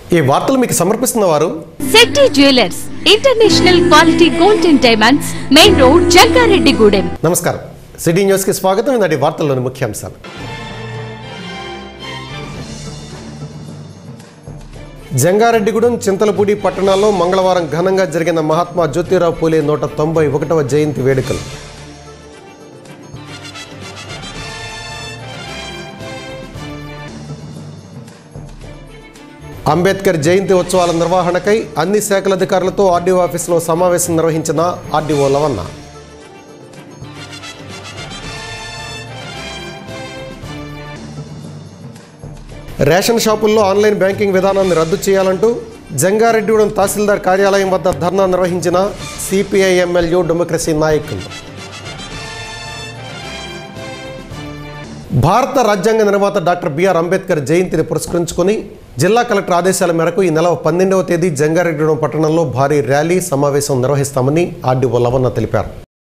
ఈ వార్తలు మీకు సమర్పిస్తున్న వారు Shetty jewellers international quality gold and diamonds main road Jangareddygudem నమస్కారం సిటీ న్యూస్కి స్వాగతం ఈనాటి వార్తల్లోని ముఖ్యాంశాలు జంగారెడ్డిగూడెం చింతలపూడి పట్టణాల్లో మంగళవారం ఘనంగా జరిగిన మహాత్మా జ్యోతిరావు పూలే నూట తొంభై ఒకటవ జయంతి వేడుకలు అంబేద్కర్ జయంతి ఉత్సవాల నిర్వహణకై అన్ని శాఖల అధికారులతో ఆర్డీఓ ఆఫీసులో సమావేశం నిర్వహించిన ఆర్డీఓ లవన్న రేషన్ షాపుల్లో ఆన్లైన్ బ్యాంకింగ్ విధానాన్ని రద్దు చేయాలంటూ జంగారెడ్డిగూడెం తహసీల్దార్ కార్యాలయం వద్ద ధర్నా నిర్వహించిన సిపిఐ ఎమ్మెల్యే డెమోక్రసీ నాయకులు భారత రాజ్యాంగ నిర్మాత డాక్టర్ బిఆర్ అంబేద్కర్ జయంతిని పురస్కరించుకొని జిల్లా కలెక్టర్ ఆదేశాల మేరకు ఈ నెల పన్నెండవ తేదీ జంగారెడ్డిగూడెం పట్టణంలో భారీ ర్యాలీ సమావేశం నిర్వహిస్తామని ఆర్డీఓ లవన్న తెలిపారు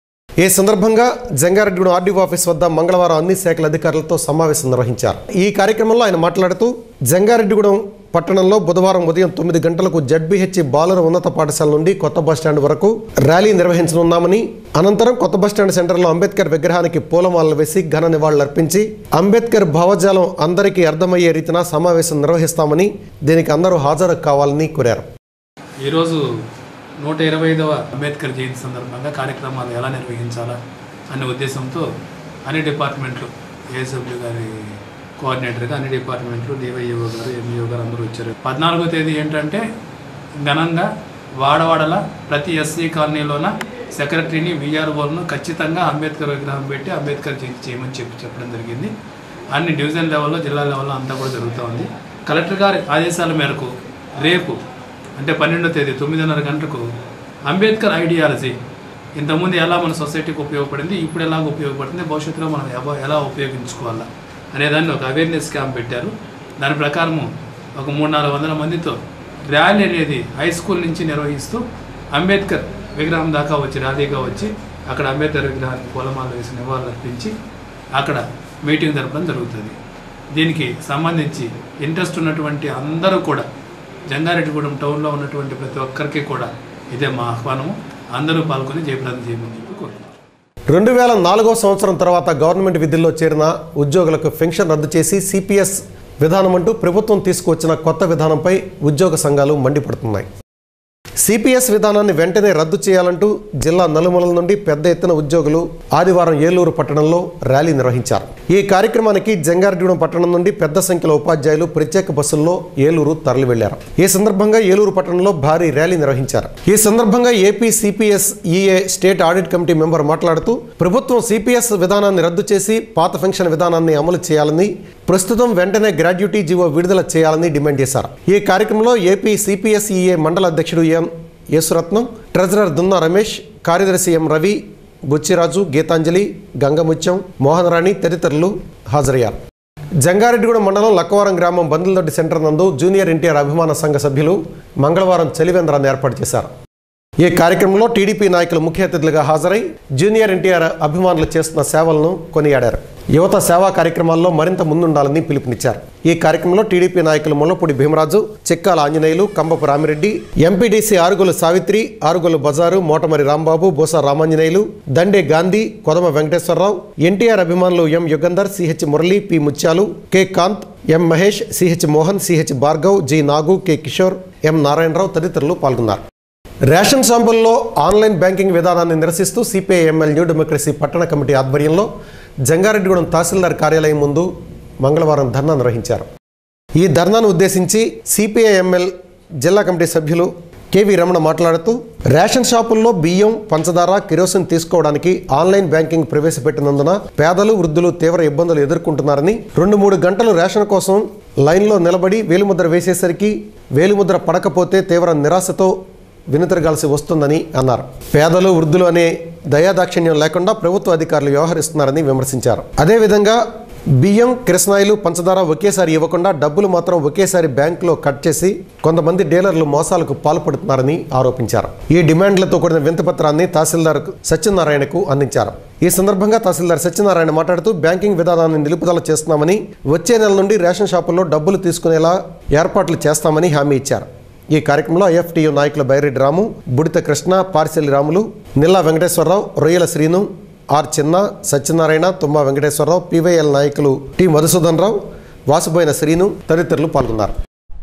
ఈ సందర్భంగా జంగారెడ్డిగూడెం ఆర్డీఓ ఆఫీస్ వద్ద మంగళవారం అన్ని శాఖల అధికారులతో సమావేశం నిర్వహించారు ఈ కార్యక్రమంలో ఆయన మాట్లాడుతూ జంగారెడ్డిగూడెం పట్టణంలో బుధవారం ఉదయం తొమ్మిది గంటలకు జడ్బీహెచ్ బాలుర ఉన్నత పాఠశాల నుండి కొత్త బస్టాండ్ వరకు ర్యాలీ నిర్వహించనున్నామని అనంతరం కొత్త బస్టాండ్ సెంటర్లో అంబేద్కర్ విగ్రహానికి పూలమాలలు వేసి ఘన నివాళులర్పించి అంబేద్కర్ భావజాలం అందరికీ అర్థమయ్యే రీతిన సమావేశం నిర్వహిస్తామని దీనికి అందరూ హాజరు కావాలని కోరారు ఈరోజు నూట ఇరవై ఐదవ అంబేద్కర్ జయంతి సందర్భంగా కార్యక్రమాలు ఎలా నిర్వహించాలా అనే ఉద్దేశంతో అన్ని డిపార్ట్మెంట్లు ఏఎస్డబ్ల్యూ గారి కోఆర్డినేటర్గా అన్ని డిపార్ట్మెంట్లు డివైఓ గారు ఎంఈఓ గారు అందరూ వచ్చారు పద్నాలుగో తేదీ ఏంటంటే ఘనంగా వాడవాడల ప్రతి ఎస్సీ కాలనీలోన సెక్రటరీని విఆర్ఓలను ఖచ్చితంగా అంబేద్కర్ విగ్రహం పెట్టి అంబేద్కర్ జయంతి చేయమని చెప్పి చెప్పడం జరిగింది అన్ని డివిజన్ లెవెల్లో జిల్లా లెవెల్లో అంతా కూడా జరుగుతూ ఉంది కలెక్టర్ గారి ఆదేశాల మేరకు రేపు అంటే పన్నెండో తేదీ తొమ్మిదిన్నర గంటలకు అంబేద్కర్ ఐడియాలజీ ఇంతకుముందు ఎలా మన సొసైటీకి ఉపయోగపడింది ఇప్పుడు ఎలా ఉపయోగపడుతుంది భవిష్యత్తులో మనం ఎవ- ఎలా ఉపయోగించుకోవాలా అనేదాన్ని ఒక అవేర్నెస్ క్యాంప్ పెట్టారు దాని ప్రకారము ఒక మూడు నాలుగు వందల మందితో ర్యాలీ అనేది హై స్కూల్ నుంచి నిర్వహిస్తూ అంబేద్కర్ విగ్రహం దాకా వచ్చి ర్యాలీగా వచ్చి అక్కడ అంబేద్కర్ విగ్రహానికి పూలమాల వేసి నివాళులు అర్పించి అక్కడ మీటింగ్ జరపడం జరుగుతుంది దీనికి సంబంధించి ఇంట్రెస్ట్ ఉన్నటువంటి అందరూ కూడా జంగారెడ్డిగూడెం టౌన్లో ఉన్నటువంటి ప్రతి ఒక్కరికి కూడా ఇదే మా ఆహ్వానము అందరూ పాల్గొని జయప్రదం చేయమని చెప్పి కోరుతున్నాను రెండు వేల నాలుగో సంవత్సరం తర్వాత గవర్నమెంట్ విధుల్లో చేరిన ఉద్యోగులకు పెన్షన్ రద్దు చేసి సిపిఎస్ విధానం అంటూ ప్రభుత్వం తీసుకువచ్చిన కొత్త విధానంపై ఉద్యోగ సంఘాలు మండిపడుతున్నాయి సిపిఎస్ విధానాన్ని వెంటనే రద్దు చేయాలంటూ జిల్లా నలుమూలల నుండి పెద్ద ఎత్తున ఉద్యోగులు ఆదివారం ఏలూరు పట్టణంలో ర్యాలీ నిర్వహించారు ఈ కార్యక్రమానికి జంగారెడ్డిగూడెం పట్టణం నుండి పెద్ద సంఖ్యలో ఉపాధ్యాయులు ప్రత్యేక బస్సుల్లో ఏలూరు తరలి వెళ్లారు ఈ సందర్భంగా ఏలూరు పట్టణంలో భారీ ర్యాలీ నిర్వహించారు ఈ సందర్భంగా AP CPS EA state audit committee member మాట్లాడుతూ ప్రభుత్వం సిపిఎస్ విధానాన్ని రద్దు చేసి పాత పెన్షన్ విధానాన్ని అమలు చేయాలని ప్రస్తుతం వెంటనే గ్రాడ్యుటీ జీవో విడుదల చేయాలని డిమాండ్ చేశారు ఈ కార్యక్రమంలో ఏపీ సిపిఎస్ ఈఏ మండల అధ్యక్షుడు ఎం యేసురత్నం ట్రెజరర్ దున్నా రమేష్ కార్యదర్శి ఎం రవి బుచ్చిరాజు గీతాంజలి గంగముత్యం మోహన్ రాణి తదితరులు హాజరయ్యారు జంగారెడ్డిగూడెం మండలం లక్కవరం గ్రామం బందులదొడ్డి సెంటర్ నందు జూనియర్ ఎన్టీఆర్ అభిమాన సంఘ సభ్యులు మంగళవారం చలివేంద్రాన్ని ఏర్పాటు చేశారు ఈ కార్యక్రమంలో టీడీపీ నాయకులు ముఖ్య అతిథులుగా హాజరై జూనియర్ ఎన్టీఆర్ అభిమానులు చేస్తున్న సేవలను కొనియాడారు యువత సేవా కార్యక్రమాల్లో మరింత ముందుండాలని పిలుపునిచ్చారు ఈ కార్యక్రమంలో టీడీపీ నాయకులు ముల్లపూడి భీమరాజు చిక్కాల ఆంజనేయులు కంబపు రామిరెడ్డి ఎంపీడీసీ ఆరుగులు సావిత్రి ఆరుగులు బజారు మోటమరి రాంబాబు బోసా రామాంజనేయులు దండే గాంధీ కొదమ వెంకటేశ్వరరావు ఎన్టీఆర్ అభిమానులు M Yugandhar CH Murali P Mutyalu K Kanth M Mahesh CH Mohan CH Bhargav G Nagu K Kishore M Narayanarao తదితరులు పాల్గొన్నారు రేషన్ షాపుల్లో ఆన్లైన్ బ్యాంకింగ్ విధానాన్ని నిరసిస్తూ సిపిఐఎంఎల్ న్యూ డెమోక్రసీ పట్టణ కమిటీ ఆధ్వర్యంలో జంగారెడ్డిగూడెం తహసీల్దార్ కార్యాలయం ముందు మంగళవారం ధర్నా నిర్వహించారు ఈ ధర్నాను ఉద్దేశించి సిపిఐఎంఎల్ జిల్లా కమిటీ సభ్యులు కేవీ రమణ మాట్లాడుతూ రేషన్ షాపుల్లో బియ్యం పంచదార కిరోసిన్ తీసుకోవడానికి ఆన్లైన్ బ్యాంకింగ్ ప్రవేశపెట్టినందున పేదలు వృద్ధులు తీవ్ర ఇబ్బందులు ఎదుర్కొంటున్నారని రెండు మూడు గంటలు రేషన్ కోసం లైన్లో నిలబడి వేలిముద్ర వేసేసరికి వేలిముద్ర పడకపోతే తీవ్ర నిరాశతో వినుతిరగాల్సి వస్తుందని అన్నారు పేదలు వృద్ధులు అనే దయాదాక్షిణ్యం లేకుండా ప్రభుత్వ అధికారులు వ్యవహరిస్తున్నారని విమర్శించారు అదేవిధంగా బియ్యం కిరసనాయిలు పంచదార ఒకేసారి ఇవ్వకుండా డబ్బులు మాత్రం ఒకేసారి బ్యాంకులో కట్ చేసి కొంతమంది డీలర్లు మోసాలకు పాల్పడుతున్నారని ఆరోపించారు ఈ డిమాండ్లతో కూడిన వింతపత్రాన్ని తహసీల్దార్ సత్యనారాయణకు అందించారు ఈ సందర్భంగా తహసీల్దార్ సత్యనారాయణ మాట్లాడుతూ బ్యాంకింగ్ విధానాన్ని నిలుపుదల చేస్తున్నామని వచ్చే నెల నుండి రేషన్ షాపుల్లో డబ్బులు తీసుకునేలా ఏర్పాట్లు చేస్తామని హామీ ఇచ్చారు ఈ కార్యక్రమంలో ఐఎఫ్టీయు నాయకులు బైరెడ్డి రాము బుడిత కృష్ణ పార్సిల్లి రాములు నిల్లా వెంకటేశ్వరరావు రొయ్యల శ్రీను ఆర్ చిన్న సత్యనారాయణ తుమ్మా వెంకటేశ్వరరావు పివైఎల్ నాయకులు టి మధుసూదన్ రావు వాసుబోయిన శ్రీను తదితరులు పాల్గొన్నారు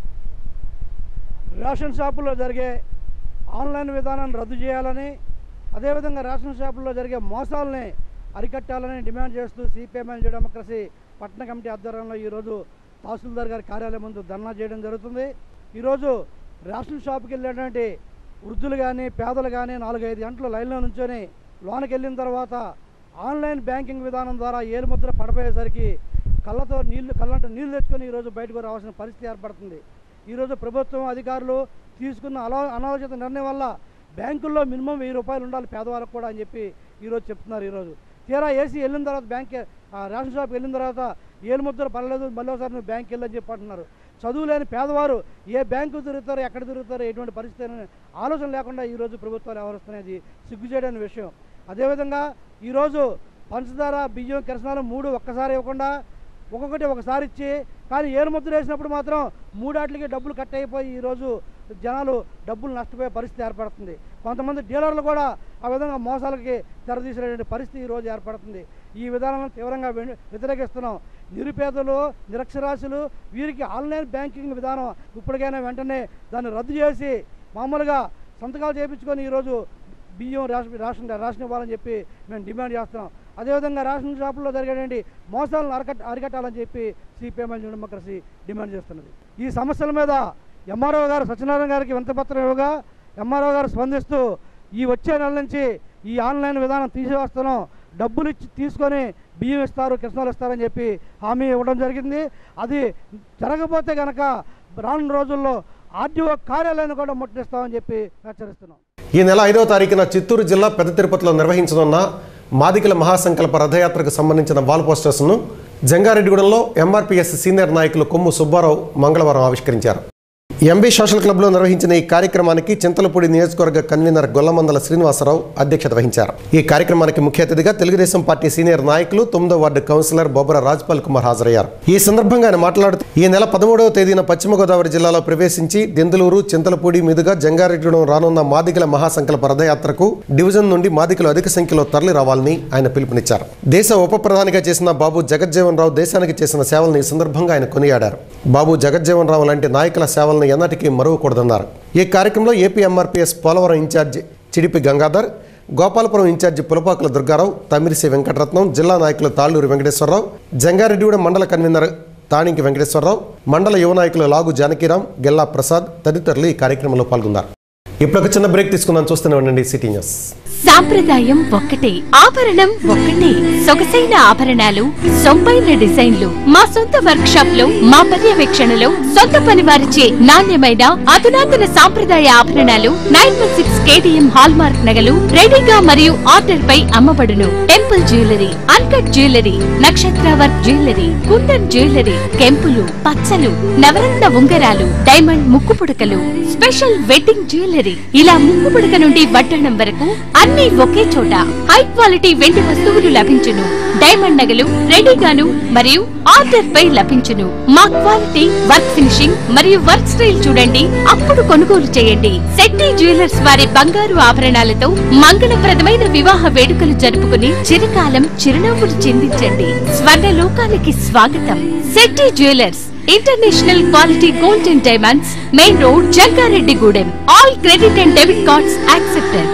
రేషన్ షాపుల్లో జరిగే ఆన్లైన్ విధానాన్ని రద్దు చేయాలని అదేవిధంగా రేషన్ షాపుల్లో జరిగే మోసాలని అరికట్టాలని డిమాండ్ చేస్తూ సిపిఎంఎల్ డెమోక్రసీ పట్టణ కమిటీ ఆధ్వర్యంలో ఈరోజు తహసీల్దార్ గారి కార్యాలయం ముందు ధర్నా చేయడం జరుగుతుంది ఈరోజు రేషన్ షాప్కి వెళ్ళేటువంటి వృద్ధులు కానీ పేదలు కానీ నాలుగైదు గంటలు లైన్లో నుంచొని లోనికి వెళ్ళిన తర్వాత ఆన్లైన్ బ్యాంకింగ్ విధానం ద్వారా ఏలుముద్ర పడిపోయేసరికి కళ్ళతో నీళ్లు కళ్ళంట నీళ్లు తెచ్చుకొని ఈరోజు బయటకు రావాల్సిన పరిస్థితి ఏర్పడుతుంది ఈరోజు ప్రభుత్వం అధికారులు తీసుకున్న అలా అనాలోచిత నిర్ణయం వల్ల బ్యాంకుల్లో మినిమం వెయ్యి రూపాయలు ఉండాలి పేదవాళ్ళకు కూడా అని చెప్పి ఈరోజు చెప్తున్నారు ఈరోజు తీరా ఏసీ వెళ్ళిన తర్వాత బ్యాంక్ ఆ రేషన్ షాప్కి వెళ్ళిన తర్వాత ఏలు ముద్ర పర్లేదు మళ్ళీ ఒకసారి నువ్వు బ్యాంక్ వెళ్ళని చెప్పి అంటున్నారు చదువు లేని పేదవారు ఏ బ్యాంకు తిరుగుతారో ఎక్కడ తిరుగుతారో ఎటువంటి పరిస్థితి అనే ఆలోచన లేకుండా ఈరోజు ప్రభుత్వాలు వ్యవహరిస్తున్నది సిగ్గుచేయడని విషయం అదేవిధంగా ఈరోజు పంచదార బియ్యం కిరసనాలు మూడు ఒక్కసారి ఇవ్వకుండా ఒక్కొక్కటి ఒకసారి ఇచ్చి కానీ ఏరు ముద్ర వేసినప్పుడు మాత్రం మూడాట్లకి డబ్బులు కట్ అయిపోయి ఈరోజు జనాలు డబ్బులు నష్టపోయే పరిస్థితి ఏర్పడుతుంది కొంతమంది డీలర్లు కూడా ఆ విధంగా మోసాలకి తెరదీసినటువంటి పరిస్థితి ఈరోజు ఏర్పడుతుంది ఈ విధానాలను తీవ్రంగా వె- వ్యతిరేకిస్తున్నాం నిరుపేదలు నిరక్షరాస్యులు వీరికి ఆన్లైన్ బ్యాంకింగ్ విధానం ఇప్పటికైనా వెంటనే దాన్ని రద్దు చేసి మామూలుగా సంతకాలు చేయించుకొని ఈరోజు బియ్యం రేషన్ రేషన్ రేషన్ ఇవ్వాలని చెప్పి మేము డిమాండ్ చేస్తున్నాం అదేవిధంగా రేషన్ షాపుల్లో జరిగేటువంటి మోసాలను అరికట్ అరికట్టాలని చెప్పి సిపిఎంఎల్ డెమోక్రసీ డిమాండ్ చేస్తున్నది ఈ సమస్యల మీద ఎంఆర్ఓ గారు సత్యనారాయణ గారికి వింతపత్రం ఇవ్వగా ఎంఆర్ఓ గారు స్పందిస్తూ ఈ వచ్చే నెల నుంచి ఈ ఆన్లైన్ విధానం తీసివేస్తున్నాం డబ్బులు ఇచ్చి తీసుకొని బియ్యం ఇస్తారు కిరసనాలు ఇస్తారని చెప్పి హామీ ఇవ్వడం జరిగింది అది జరగకపోతే కనుక రానున్న రోజుల్లో ఆర్డీఓ కార్యాలయాన్ని కూడా ముట్టడిస్తామని చెప్పి హెచ్చరిస్తున్నాం ఈ నెల ఐదవ తారీఖున చిత్తూరు జిల్లా పెద్ద తిరుపతిలో నిర్వహించనున్న మాదికల మహాసంకల్ప రథయాత్రకు సంబంధించిన వాల్ పోస్టర్స్ను జంగారెడ్డిగూడెంలో ఎంఆర్పీఎస్ సీనియర్ నాయకులు కొమ్ము సుబ్బారావు మంగళవారం ఆవిష్కరించారు ఎంబీ సోషల్ క్లబ్లో నిర్వహించిన ఈ కార్యక్రమానికి చింతలపూడి నియోజకవర్గ కన్వీనర్ గొల్లమందల శ్రీనివాసరావు అధ్యక్షత వహించారు ఈ కార్యక్రమానికి ముఖ్య అతిథిగా తెలుగుదేశం పార్టీ సీనియర్ నాయకులు తొమ్మిదో వార్డు కౌన్సిలర్ బొబ్బర రాజ్పాల్ కుమార్ హాజరయ్యారు ఈ సందర్భంగా ఆయన మాట్లాడుతూ ఈ నెల పదమూడవ తేదీన పశ్చిమ గోదావరి జిల్లాలో ప్రవేశించి దెందులూరు చింతలపూడి మీదుగా జంగారెడ్డిగూడెం రానున్న మాదిగల మహాసంకల్ప రథయాత్రకు డివిజన్ నుండి మాదికలు అధిక సంఖ్యలో తరలి రావాలని ఆయన పిలుపునిచ్చారు దేశ ఉప ప్రధానిగా చేసిన బాబు జగజ్జీవన్ రావు దేశానికి చేసిన సేవలను ఈ సందర్భంగా ఆయన కొనియాడారు బాబు జగజ్జీవన్ రావు లాంటి నాయకుల సేవలను ఎన్నటికీ మరువకూడదన్నారు ఈ కార్యక్రమంలో AP MRPS Polavaram incharge Chidipi Gangadhar Gopalapuram incharge Pulapakula Durgarao Tamirisi Venkataratnam జిల్లా నాయకులు తాళ్ళూరు వెంకటేశ్వరరావు జంగారెడ్డిగూడెం మండల కన్వీనర్ తాణింకి వెంకటేశ్వరరావు మండల యువ నాయకులు లాగు జానకిరాం గెల్లా ప్రసాద్ తదితరులు ఈ కార్యక్రమంలో పాల్గొన్నారు ఇప్పుడు ఒక చిన్న బ్రేక్ తీసుకుందాం చూస్తూనే ఉండండి సిటీ న్యూస్ సాంప్రదాయం ఒక్కటే ఆభరణం ఒక్కటే సొగసైన ఆభరణాలు సొంపైన డిజైన్లు మా సొంత వర్క్ షాప్ లో మా పర్యవేక్షణలో సొంత పని వారిచే నాణ్యమైన అధునాతన సాంప్రదాయ ఆభరణాలు nine one six KTM hallmark నగలు రెడీగా మరియు ఆర్డర్ పై అమ్మబడును టెంపుల్ జ్యువెలరీ అన్కట్ జ్యువెలరీ నక్షత్ర వర్క్ జ్యువెలరీ కుందన్ జ్యువెలరీ కెంపులు పచ్చలు నవరత్న ఉంగరాలు డైమండ్ ముక్కు పుడకలు స్పెషల్ వెడ్డింగ్ జ్యువెలరీ ఇలా ముక్కు పుడక నుండి వడ్డణం వరకు అన్ని ఒకే చోట హై క్వాలిటీ వెండి వస్తువులు లభించును డైమండ్ నగలు రెడీగాను మరియు ఆర్డర్ పై లభించును మా క్వాలిటీ వర్క్ ఫినిషింగ్ మరియు వర్క్ స్టైల్ చూడండి అప్పుడు కొనుగోలు చేయండి శెట్టి జ్యువెలర్స్ వారి బంగారు ఆభరణాలతో మంగళప్రదమైన వివాహ వేడుకలు జరుపుకుని చిరకాలం చిరునవ్వులు చిందించండి స్వర్ణ లోకానికి స్వాగతం Shetty jewellers international quality gold and diamonds main road Jangareddygudem all credit and debit cards accepted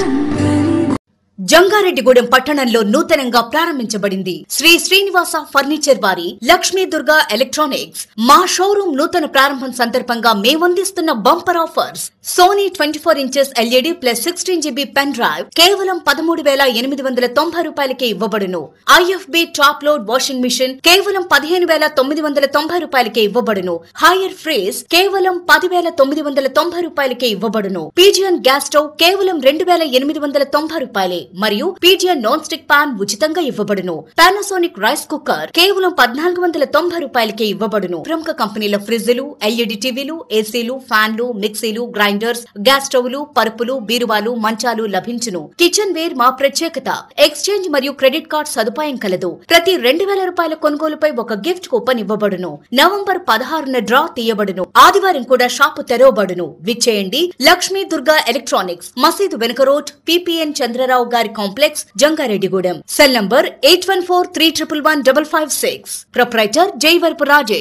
Jangareddygudem పట్టణంలో నూతనంగా ప్రారంభించబడింది శ్రీ శ్రీనివాస ఫర్నిచర్ వారి లక్ష్మీ దుర్గా ఎలక్ట్రానిక్స్ మా షోరూమ్ నూతన ప్రారంభం సందర్భంగా మేమందిస్తున్న bumper offers Sony twenty four inches LED plus sixteen GB pen drive కేవలం పదమూడు వేల ఎనిమిది వందల తొంభై రూపాయలకే ఇవ్వబడును IFB top load washing machine కేవలం పదిహేను వేల తొమ్మిది వందల తొంభై రూపాయలకే ఇవ్వబడును హైయర్ ఫ్రీజ్ కేవలం పది వేల తొమ్మిది వందల తొంభై రూపాయలకే ఇవ్వబడును పీజియన్ గ్యాస్ స్టవ్ కేవలం రెండు వేల ఎనిమిది వందల తొంభై రూపాయలే మరియు పీజియన్ నాన్ స్టిక్ పాన్ ఉచితంగా ఇవ్వబడును పానాసోనిక్ రైస్ కుక్కర్ కేవలం పద్నాలుగు వందల తొంభై రూపాయలకే ఇవ్వబడును ప్రముఖ కంపెనీల ఫ్రిడ్జ్లు ఎల్ఈడి టీవీలు ఏసీలు ఫ్యాన్లు మిక్సీలు గ్రైండర్స్ గ్యాస్ స్టవ్లు పరుపులు బీరువాలు మంచాలు లభించును కిచెన్ వేర్ మా ప్రత్యేకత ఎక్స్చేంజ్ మరియు క్రెడిట్ కార్డ్ సదుపాయం కలదు ప్రతి రెండు వేల రూపాయల కొనుగోలుపై ఒక గిఫ్ట్ కూపన్ ఇవ్వబడును నవంబర్ పదహారున డ్రా తీయబడును ఆదివారం కూడా షాపు తెరవబడును విచ్చేయండి లక్ష్మీ దుర్గా ఎలక్ట్రానిక్స్ మసీదు వెనుక రోడ్ పిపిఎన్ చంద్రరావు గారి complex Jangareddygudem cell number eight one four three triple one double five six proprietor Jaivarapu Raje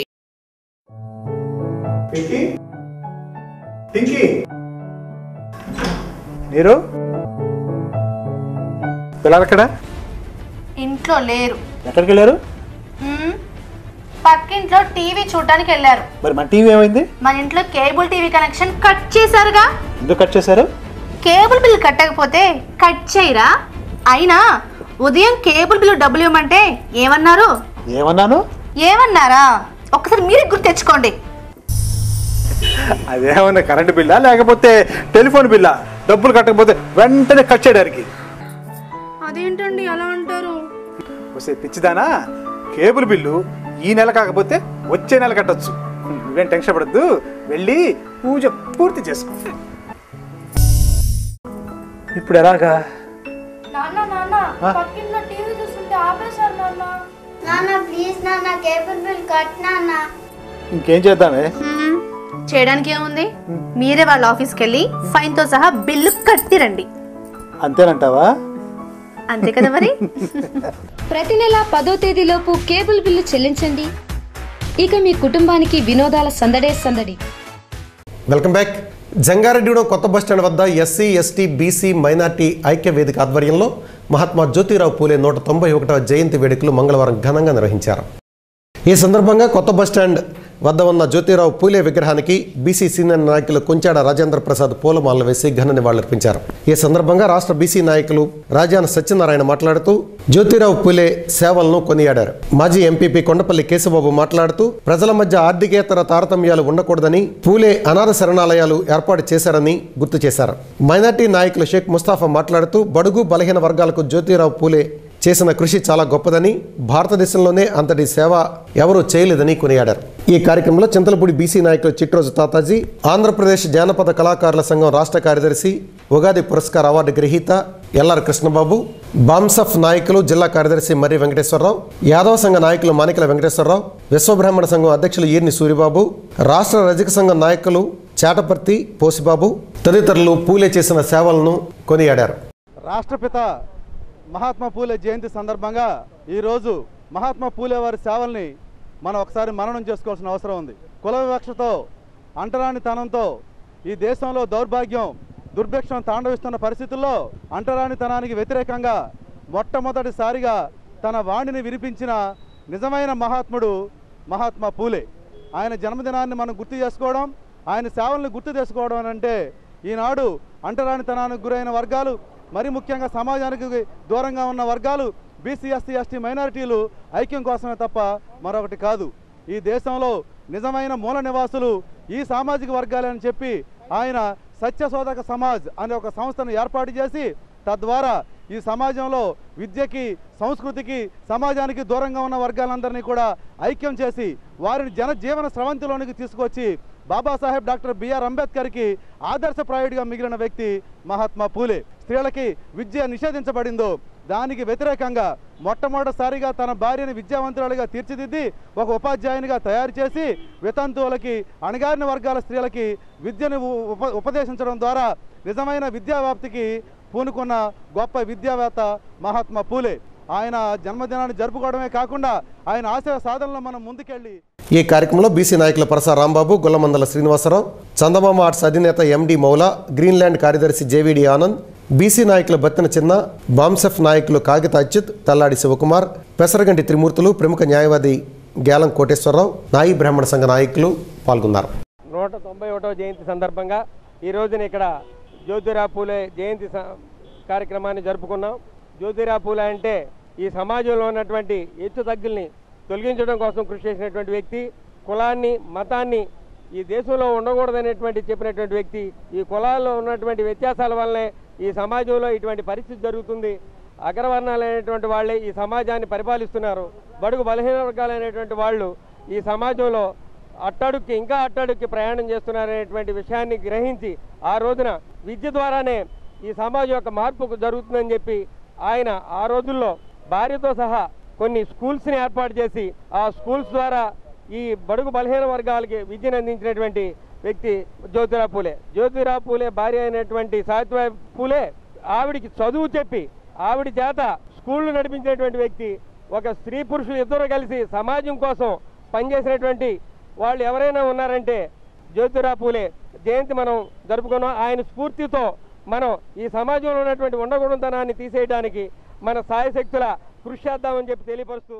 Pinky Pinky మీరు పిల్లలు ఎక్కడ ఇంట్లో లేరు ఎక్కడికి వెళ్ళారు మ్మ్. పక్కింట్లో టీవీ చూడటానికి వెళ్ళారు మరి మన టీవీ ఏమైంది మన ఇంట్లో కేబుల్ టీవీ కనెక్షన్ కట్ చేశారుగా ఎందుకు కట్ చేశారు కేబుల్ బిల్ కట్టకపోతే కట్ చేయరా అయినా ఉదయం కేబుల్ బిల్లు డబ్బులు ఇవ్వమంటే ఏమన్నారు ఏమన్నాను ఏమన్నారా ఒకసారి మీరు గుర్తు తెచ్చుకోండి అదేమన్నా కరెంట్ బిల్లా లేకపోతే టెలిఫోన్ బిల్లా డబ్బులు కట్టకపోతే వెంటనే కట్ చేయడానికి అదేంటండి అలా అంటారు వస్తే పిచ్చిదానా కేబుల్ బిల్లు ఈ నెల కాకపోతే వచ్చే నెల కట్టొచ్చు నువ్వేం టెన్షన్ పడద్దు వెళ్ళి పూజ పూర్తి చేసుకో ఇప్పుడు ఎలాగా నాన్న నాన్న పక్కింట్లో టీవీ చూస్తుంటే ఆపేశారు నాన్న నాన్న ప్లీజ్ నాన్న కేబుల్ బిల్ కట్ నాన్న ఇంకేం చేద్దామే చేయడానికి ఏముంది మీరే వాళ్ళ ఆఫీస్కి వెళ్ళి ఫైన్ తో సహా బిల్లు కట్టిరండి అంతేనంటావా అంతే కదా మరి ప్రతి నెల పదో తేదీలోపు కేబుల్ బిల్లు చెల్లించండి ఇక మీ కుటుంబానికి వినోదాల సందడే సందడి వెల్కమ్ బ్యాక్ జంగారెడ్డిగూడెం కొత్త బస్టాండ్ వద్ద ఎస్సీ ఎస్టీ బీసీ మైనార్టీ ఐక్య వేదిక ఆధ్వర్యంలో మహాత్మా జ్యోతిరావు పూలే నూట తొంభై ఒకటవ జయంతి వేడుకలు మంగళవారం ఘనంగా నిర్వహించారు ఈ సందర్భంగా కొత్త బస్టాండ్ వద్ద ఉన్న జ్యోతిరావు పూలే విగ్రహానికి బీసీ సీనియర్ నాయకులు కొంచాడ రాజేంద్ర ప్రసాద్ పూలమాలలు వేసి ఘన నివాళులర్పించారు ఈ సందర్భంగా రాష్ట్ర బీసీ నాయకులు రాజాన సత్యనారాయణ మాట్లాడుతూ జ్యోతిరావు పూలే సేవలను కొనియాడారు మాజీ ఎంపీపీ కొండపల్లి కేశవబాబు మాట్లాడుతూ ప్రజల మధ్య ఆర్థికేతర తారతమ్యాలు ఉండకూడదని పూలే అనాథ శరణాలయాలు ఏర్పాటు చేశారని గుర్తు చేశారు మైనార్టీ నాయకులు షేక్ ముస్తాఫా మాట్లాడుతూ బడుగు బలహీన వర్గాలకు జ్యోతిరావు పూలే చేసిన కృషి చాలా గొప్పదని భారతదేశంలోనే అంతటి సేవ ఎవరూ చేయలేదని కొనియాడారు ఈ కార్యక్రమంలో చింతలపూడి బీసీ నాయకులు చిట్రోజు తాతాజీ ఆంధ్రప్రదేశ్ జానపద కళాకారుల సంఘం రాష్ట్ర కార్యదర్శి ఉగాది పురస్కార్ అవార్డు గ్రహీత ఎల్ఆర్ కృష్ణబాబు బాంసఫ్ నాయకులు జిల్లా కార్యదర్శి మర్రి వెంకటేశ్వరరావు యాదవ సంఘ నాయకులు మాణికల వెంకటేశ్వరరావు విశ్వబ్రాహ్మణ సంఘం అధ్యక్షులు ఈర్ని సూరిబాబు రాష్ట్ర రజక సంఘం నాయకులు చాటపర్తి పోసిబాబు తదితరులు పూలే చేసిన సేవలను కొనియాడారు రాష్ట్రపిత మహాత్మా పూలే జయంతి సందర్భంగా ఈరోజు మహాత్మా పూలే వారి సేవల్ని మనం ఒకసారి మననం చేసుకోవాల్సిన అవసరం ఉంది కుల వివక్షతో అంటరానితనంతో ఈ దేశంలో దౌర్భాగ్యం దుర్భిక్షం తాండవిస్తున్న పరిస్థితుల్లో అంటరానితనానికి వ్యతిరేకంగా మొట్టమొదటిసారిగా తన వాణిని వినిపించిన నిజమైన మహాత్ముడు మహాత్మా పూలే ఆయన జన్మదినాన్ని మనం గుర్తు చేసుకోవడం ఆయన సేవల్ని గుర్తు చేసుకోవడం అని అంటే ఈనాడు అంటరానితనానికి గురైన వర్గాలు మరి ముఖ్యంగా సమాజానికి దూరంగా ఉన్న వర్గాలు బీసీ ఎస్సీ ఎస్టీ మైనారిటీలు ఐక్యం కోసమే తప్ప మరొకటి కాదు ఈ దేశంలో నిజమైన మూల నివాసులు ఈ సామాజిక వర్గాలని చెప్పి ఆయన సత్యశోధక సమాజ్ అనే ఒక సంస్థను ఏర్పాటు చేసి తద్వారా ఈ సమాజంలో విద్యకి సంస్కృతికి సమాజానికి దూరంగా ఉన్న వర్గాలందరినీ కూడా ఐక్యం చేసి వారిని జనజీవన స్రవంతిలోనికి తీసుకొచ్చి బాబాసాహెబ్ డాక్టర్ బిఆర్ అంబేద్కర్కి ఆదర్శప్రాయుడిగా మిగిలిన వ్యక్తి మహాత్మా పూలే స్త్రీలకి విద్య నిషేధించబడిందో దానికి వ్యతిరేకంగా మొట్టమొదటిసారిగా తన భార్యని విద్యావంతురాలుగా తీర్చిదిద్ది ఒక ఉపాధ్యాయునిగా తయారు చేసి వితంతువులకి అణగారిన వర్గాల స్త్రీలకి విద్యను ఉప ఉపదేశించడం ద్వారా నిజమైన విద్యావ్యాప్తికి పూనుకున్న గొప్ప విద్యావేత్త మహాత్మా పూలే ఆయన జన్మదినాన్ని జరుపుకోవడమే కాకుండా ఆయన ఆశయ సాధనలో మనం ముందుకెళ్ళి ఈ కార్యక్రమంలో బీసీ నాయకులు పరసా రాంబాబు గొల్లమందల శ్రీనివాసరావు చందమామ ఆర్ట్స్ అధినేత ఎండి మౌలా గ్రీన్లాండ్ కార్యదర్శి జేవిడి ఆనంద్ బీసీ నాయకులు బత్తిన చిన్న బాంసెఫ్ నాయకులు కాగిత అచ్యుత్ తల్లాడి శివకుమార్ పెసరగంటి త్రిమూర్తులు ప్రముఖ న్యాయవాది గ్యాలం కోటేశ్వరరావు నాయి బ్రాహ్మణ సంఘ నాయకులు పాల్గొన్నారు నూట తొంభై ఒకటవ జయంతి సందర్భంగా ఈ రోజున ఇక్కడ జ్యోతిరావు పూలే జయంతి స- కార్యక్రమాన్ని జరుపుకున్నాం జ్యోతిరావు పూలే అంటే ఈ సమాజంలో ఉన్నటువంటి హెచ్చు తగ్గుల్ని తొలగించడం కోసం కృషి చేసినటువంటి వ్యక్తి కులాన్ని మతాన్ని ఈ దేశంలో ఉండకూడదనేటువంటి చెప్పినటువంటి వ్యక్తి ఈ కులాల్లో ఉన్నటువంటి వ్యత్యాసాల వల్లనే ఈ సమాజంలో ఇటువంటి పరిస్థితి జరుగుతుంది అగ్రవర్ణాలైనటువంటి వాళ్ళే ఈ సమాజాన్ని పరిపాలిస్తున్నారు బడుగు బలహీన వర్గాలైనటువంటి వాళ్ళు ఈ సమాజంలో అట్టడుక్కి ఇంకా అట్టడుక్కి ప్రయాణం చేస్తున్నారనేటువంటి విషయాన్ని గ్రహించి ఆ రోజున విద్య ద్వారానే ఈ సమాజం యొక్క మార్పు జరుగుతుందని చెప్పి ఆయన ఆ రోజుల్లో భార్యతో సహా కొన్ని స్కూల్స్ని ఏర్పాటు చేసి ఆ స్కూల్స్ ద్వారా ఈ బడుగు బలహీన వర్గాలకి విద్యను అందించినటువంటి వ్యక్తి జ్యోతిరావు పూలే జ్యోతిరావు పూలే భార్య అయినటువంటి సావిత్రిబాయి పూలే ఆవిడికి చదువు చెప్పి ఆవిడ చేత స్కూళ్ళు నడిపించినటువంటి వ్యక్తి ఒక స్త్రీ పురుషులు ఇద్దరు కలిసి సమాజం కోసం పనిచేసినటువంటి వాళ్ళు ఎవరైనా ఉన్నారంటే జ్యోతిరావు పూలే జయంతి మనం జరుపుకున్నాం ఆయన స్ఫూర్తితో మనం ఈ సమాజంలో ఉన్నటువంటి ఉండగొడంతనాన్ని తీసేయడానికి మన సాయశక్తుల కృషి చేద్దామని చెప్పి తెలియపరుస్తూ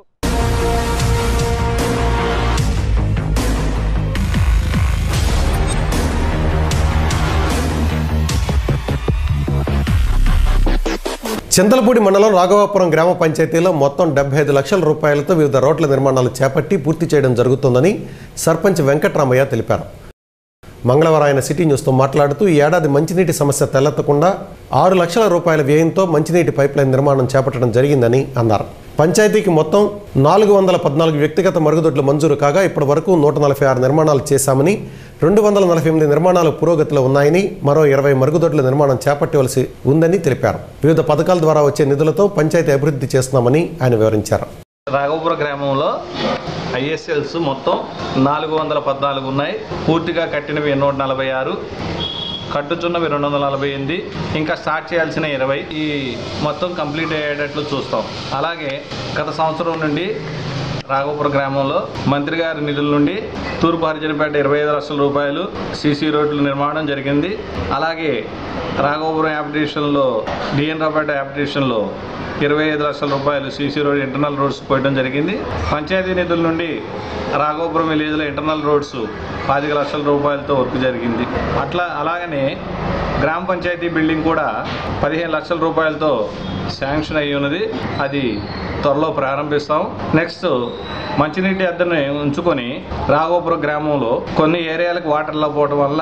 చింతలపూడి మండలం రాఘవాపురం గ్రామ పంచాయతీలో మొత్తం డెబ్బై ఐదు లక్షల రూపాయలతో వివిధ రోడ్ల నిర్మాణాలు చేపట్టి పూర్తి చేయడం జరుగుతోందని సర్పంచ్ వెంకట్రామయ్య తెలిపారు మంగళవారం ఆయన సిటీ న్యూస్తో మాట్లాడుతూ ఈ ఏడాది మంచినీటి సమస్య తలెత్తకుండా ఆరు లక్షల రూపాయల వ్యయంతో మంచినీటి పైప్లైన్ నిర్మాణం చేపట్టడం జరిగిందని అన్నారు పంచాయతీకి మొత్తం నాలుగు వందల పద్నాలుగు వ్యక్తిగత మరుగుదొడ్లు మంజూరు కాగా ఇప్పటి వరకు నూట నలభై ఆరు నిర్మాణాలు చేశామని రెండు వందల నలభై ఎనిమిది నిర్మాణాలు పురోగతిలో ఉన్నాయని మరో ఇరవై మరుగుదొడ్ల నిర్మాణం చేపట్టవలసి ఉందని తెలిపారు వివిధ పథకాల ద్వారా వచ్చే నిధులతో పంచాయతీ అభివృద్ధి చేస్తున్నామని ఆయన వివరించారు రాఘవపుర గ్రామంలో ఐఎస్ఎల్స్ మొత్తం నాలుగు వందల పద్నాలుగు ఉన్నాయి పూర్తిగా కట్టినవి నూట నలభై ఆరు కట్టుచున్నవి రెండు వందల నలభై ఎనిమిది ఇంకా స్టార్ట్ చేయాల్సిన ఇరవై ఈ మొత్తం కంప్లీట్ అయ్యేటట్లు చూస్తాం అలాగే గత సంవత్సరం నుండి రాఘవపుర గ్రామంలో మంత్రి గారి నిధుల నుండి తూర్పు హరిజనపేట ఇరవై ఐదు లక్షల రూపాయలు సీసీ రోడ్ల నిర్మాణం జరిగింది అలాగే రాఘవపురం యాప్టిషన్లో డిఎన్ రాపేట యాప్టిషన్లో ఇరవై ఐదు లక్షల రూపాయలు సీసీ రోడ్ ఇంటర్నల్ రోడ్స్ పోయడం జరిగింది పంచాయతీ నిధుల నుండి రాఘవపురం విలేజ్లో ఇంటర్నల్ రోడ్స్ పాతిక లక్షల రూపాయలతో వర్క్ జరిగింది అట్లా అలాగనే గ్రామ పంచాయతీ బిల్డింగ్ కూడా పదిహేను లక్షల రూపాయలతో శాంక్షన్ అయ్యి ఉన్నది అది త్వరలో ప్రారంభిస్తాం నెక్స్ట్ మంచినీటి అద్దెని ఉంచుకొని రాఘోపురం గ్రామంలో కొన్ని ఏరియాలకు వాటర్ పోవడం వల్ల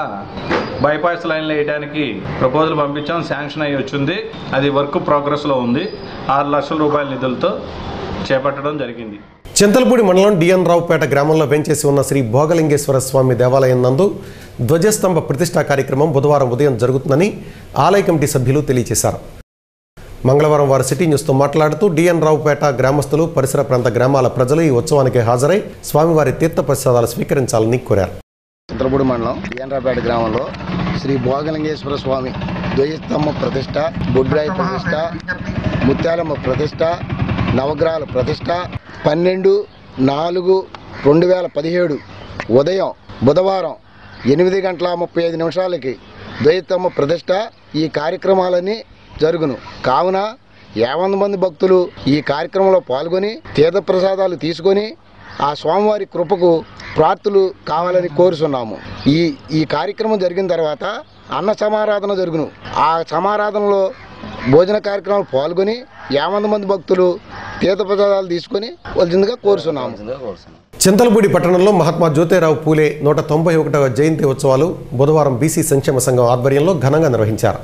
బైపాస్ లైన్లు వేయడానికి ప్రపోజల్ పంపించాం శాంక్షన్ అయ్యి వచ్చింది అది వర్క్ ప్రోగ్రెస్లో ఉంది ఆరు లక్షల రూపాయల నిధులతో చేపట్టడం జరిగింది చింతలపూడి మండలం డిఎన్ రావుపేట గ్రామంలో వెంచేసి ఉన్న శ్రీ భోగలింగేశ్వర స్వామి దేవాలయం నందు ధ్వజస్తంభ ప్రతిష్టా కార్యక్రమం బుధవారం ఉదయం జరుగుతుందని ఆలయ కమిటీ సభ్యులు తెలియజేశారు మంగళవారం వారు సిటీ న్యూస్తో మాట్లాడుతూ డిఎన్ రావుపేట గ్రామస్తులు పరిసర ప్రాంత గ్రామాల ప్రజలు ఈ ఉత్సవానికి హాజరై స్వామివారి తీర్థ ప్రసాదాలు స్వీకరించాలని కోరారు చింతలపూడి మండలం బిఎన్రాపేట గ్రామంలో శ్రీ భోగలింగేశ్వర స్వామి ద్వయస్తంభ ప్రతిష్ట బొడ్రాయి ప్రతిష్ట ముత్యాలమ్మ ప్రతిష్ట నవగ్రహాల ప్రతిష్ట పన్నెండు నాలుగు రెండు వేల పదిహేడు ఉదయం బుధవారం ఎనిమిది గంటల ముప్పై ఐదు నిమిషాలకి ద్వైతమ్మ ప్రతిష్ట ఈ కార్యక్రమాలన్నీ జరుగును కావున యాభై మంది భక్తులు ఈ కార్యక్రమంలో పాల్గొని తీర్థప్రసాదాలు తీసుకొని ఆ స్వామివారి కృపకు ప్రార్థులు కావాలని కోరుచున్నాము ఈ ఈ కార్యక్రమం జరిగిన తర్వాత అన్న సమారాధన జరుగును ఆ సమారాధనలో భోజన కార్యక్రమాలు పాల్గొని యాభై మంది భక్తులు తీర్థప్రసాదాలు తీసుకొని వచ్చిందిగా కోరుచున్నాము చింతలపూడి పట్టణంలో మహాత్మా జ్యోతిరావు పూలే నూట తొంభై ఒకటవ జయంతి ఉత్సవాలు బుధవారం బీసీ సంక్షేమ సంఘం ఆధ్వర్యంలో ఘనంగా నిర్వహించారు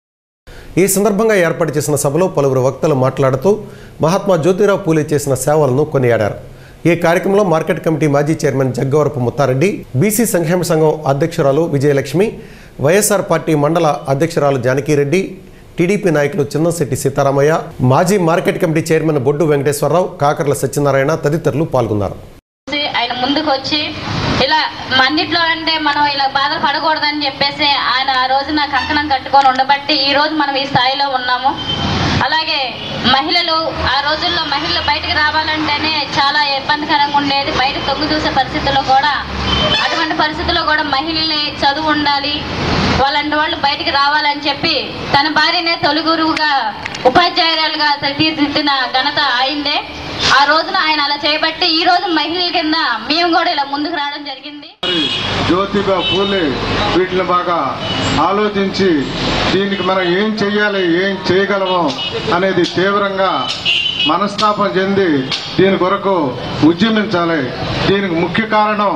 ఈ సందర్భంగా ఏర్పాటు చేసిన సభలో పలువురు వక్తలు మాట్లాడుతూ మహాత్మా జ్యోతిరావు పూలే చేసిన సేవలను కొనియాడారు ఈ కార్యక్రమంలో మార్కెట్ కమిటీ మాజీ చైర్మన్ జగ్గవరపు ముత్తారెడ్డి బీసీ సంక్షేమ సంఘం అధ్యక్షురాలు విజయలక్ష్మి వైఎస్ఆర్ పార్టీ మండల అధ్యక్షురాలు జానకిరెడ్డి టీడీపీ నాయకులు చిన్నశెట్టి సీతారామయ్య మాజీ market committee chairman Boddu Venkateswararao Kakarla Satyanarayana తదితరులు పాల్గొన్నారు ఆయన ముందుకు వచ్చి ఇలా అన్నిట్లో అంటే మనం ఇలా బాధలు పడకూడదని చెప్పేసి ఆయన ఆ రోజున కంకణం కట్టుకొని ఉండబట్టి ఈ రోజు మనం ఈ స్థాయిలో ఉన్నాము అలాగే మహిళలు ఆ రోజుల్లో మహిళలు బయటికి రావాలంటేనే చాలా ఇబ్బందికరంగా ఉండేది బయట తొంగి చూసే పరిస్థితుల్లో కూడా అటువంటి పరిస్థితుల్లో కూడా మహిళల్ని చదువు ఉండాలి వాళ్ళంటి వాళ్ళు బయటికి రావాలని చెప్పి తన భార్యనే తొలి గురువుగా ఉపాధ్యాయురాలుగా తీర్చిదిద్దిన ఘనత ఆయిందే ఆ రోజున ఆయన అలా చేయబట్టి ఈ రోజు మహిళల కింద మేము కూడా ఇలా ముందుకు రావడం జరిగింది జ్యోతిబా పూలే వీటిని బాగా ఆలోచించి దీనికి మనం ఏం చెయ్యాలి ఏం చేయగలమో అనేది తీవ్రంగా మనస్తాపం చెంది దీని కొరకు ఉద్యమించాలి దీనికి ముఖ్య కారణం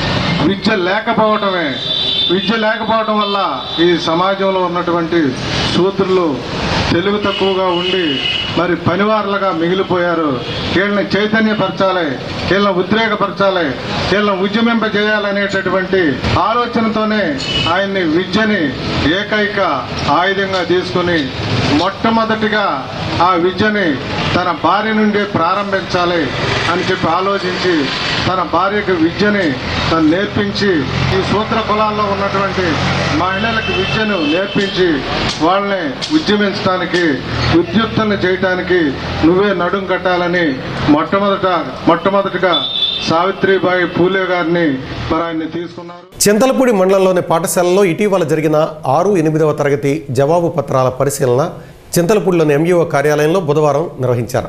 విద్య లేకపోవటమే విద్య లేకపోవటం వల్ల ఈ సమాజంలో ఉన్నటువంటి సూత్రులు తెలుగు తక్కువగా ఉండి మరి పనివారులుగా మిగిలిపోయారు వీళ్ళని చైతన్యపరచాలి వీళ్ళని ఉద్రేకపరచాలి వీళ్ళని ఉద్యమింపజేయాలనేటటువంటి ఆలోచనతోనే ఆయన్ని విద్యని ఏకైక ఆయుధంగా తీసుకుని మొట్టమొదటిగా ఆ విద్యని తన భార్య నుండి ప్రారంభించాలి అని చెప్పి ఆలోచించి తన భార్యకు విద్యని తను నేర్పించి ఈ సూత్ర కులాల్లో ఉన్నటువంటి మహిళలకు విద్యను నేర్పించి వాళ్ళని ఉద్యమించడానికి ఉద్యుక్తను చేయటానికి నువ్వే నడుం కట్టాలని మొట్టమొదట మొట్టమొదటిగా సావిత్రిబాయి పూలే గారిని మరి ఆయన్ని తీసుకున్నారు చింతలపూడి మండలంలోని పాఠశాలలో ఇటీవల జరిగిన ఆరు ఎనిమిదవ తరగతి జవాబు పత్రాల పరిశీలన చింతలపూడిలోని ఎంఈఓ కార్యాలయంలో బుధవారం నిర్వహించారు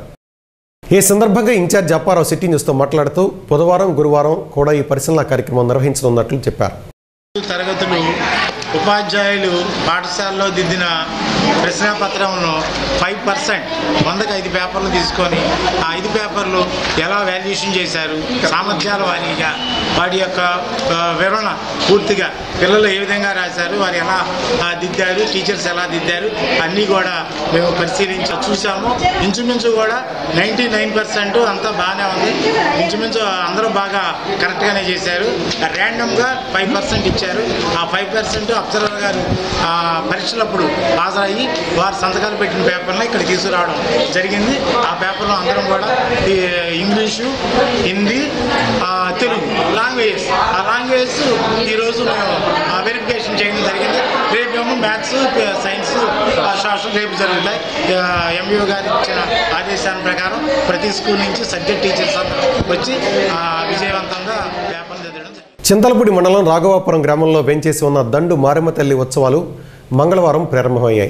ఈ సందర్భంగా ఇన్ఛార్జ్ అప్పారావు సిటీ న్యూస్తో మాట్లాడుతూ బుధవారం గురువారం కూడా ఈ పరిశీలన కార్యక్రమం నిర్వహించనున్నట్లు చెప్పారు తరగతులు ఉపాధ్యాయులు పాఠశాలలో దిద్దిన ప్రశ్నాపత్రంలో ఫైవ్ పర్సెంట్ వందకి ఐదు పేపర్లు తీసుకొని ఆ ఐదు పేపర్లు ఎలా వాల్యుయేషన్ చేశారు సామర్థ్యాల వారీగా వాటి యొక్క ఆ, వివరణ పూర్తిగా పిల్లలు ఏ విధంగా రాశారు వారు ఎలా ఆ, దిద్దారు టీచర్స్ ఎలా దిద్దారు అన్నీ కూడా మేము పరిశీలించి చూసాము ఇంచుమించు కూడా నైంటీ నైన్ పర్సెంట్ అంతా బాగానే ఉంది ఇంచుమించు అందరూ బాగా కరెక్ట్గానే చేశారు ర్యాండమ్గా ఫైవ్ పర్సెంట్ ఇచ్చారు ఆ ఫైవ్ పర్సెంట్ అబ్జర్వర్ గారు ఆ, పరీక్షలప్పుడు హాజరయ్యి వారు సంతకాలు పెట్టిన పేపర్ని ఇక్కడ తీసుకురావడం జరిగింది ఆ పేపర్లో అందరం కూడా ఈ ఇంగ్లీషు హిందీ ఆ, తెలుగు లాంగ్వేజెస్ ఆ లాంగ్వేజెస్ ఈరోజు మేము వెరిఫికేషన్ చేయడం జరిగింది రేపేమో మ్యాథ్స్ సైన్స్ సోషల్ రేపు జరుగుతాయి ఎంఈఓ గారు ఇచ్చిన ఆదేశాల ప్రకారం ప్రతి స్కూల్ నుంచి సబ్జెక్ట్ టీచర్స్ అందరూ వచ్చి ఆ, విజయవంతంగా పేపర్లు చదవడం చింతలపూడి మండలం రాఘవాపురం గ్రామంలో వెంచేసి ఉన్న దండు మారెమ్మ తల్లి ఉత్సవాలు మంగళవారం ప్రారంభమయ్యాయి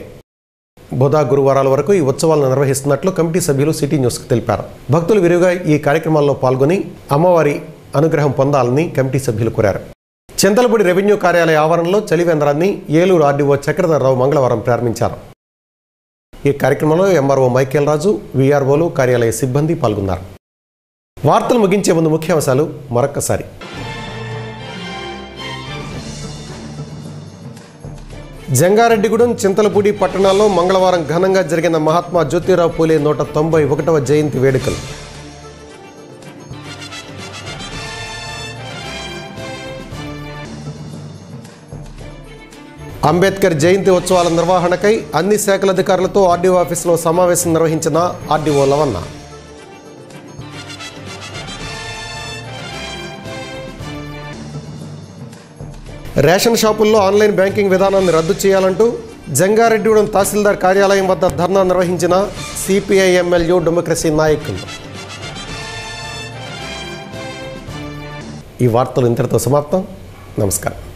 బుధ గురువారాల వరకు ఈ ఉత్సవాలను నిర్వహిస్తున్నట్లు కమిటీ సభ్యులు సిటీ న్యూస్కు తెలిపారు భక్తులు విరివిగా ఈ కార్యక్రమాల్లో పాల్గొని అమ్మవారి అనుగ్రహం పొందాలని కమిటీ సభ్యులు కోరారు చింతలపూడి రెవెన్యూ కార్యాలయ ఆవరణలో చలివేంద్రాన్ని ఏలూరు ఆర్డీఓ చక్రధర్రావు మంగళవారం ప్రారంభించారు ఈ కార్యక్రమంలో ఎంఆర్ఓ మైకేల్ రాజు వీఆర్ఓలు కార్యాలయ సిబ్బంది పాల్గొన్నారు వార్తలు ముగించే ముందు ముఖ్యాంశాలు మరొక్కసారి జంగారెడ్డిగూడెం చింతలపూడి పట్టణాల్లో మంగళవారం ఘనంగా జరిగిన మహాత్మా జ్యోతిరావు పూలే నూట తొంభై ఒకటవ జయంతి వేడుకలు అంబేద్కర్ జయంతి ఉత్సవాల నిర్వహణకై అన్ని శాఖల అధికారులతో ఆర్డీఓ ఆఫీసులో సమావేశం నిర్వహించిన ఆర్డీఓ లవన్న రేషన్ షాపుల్లో ఆన్లైన్ బ్యాంకింగ్ విధానాన్ని రద్దు చేయాలంటూ జంగారెడ్డిగూడెం తహసీల్దార్ కార్యాలయం వద్ద ధర్నా నిర్వహించిన సిపిఐ ఎమ్మెల్యూ డెమోక్రసీ నాయకులు ఈ వార్తలు ఇంతటితో సమాప్తం నమస్కారం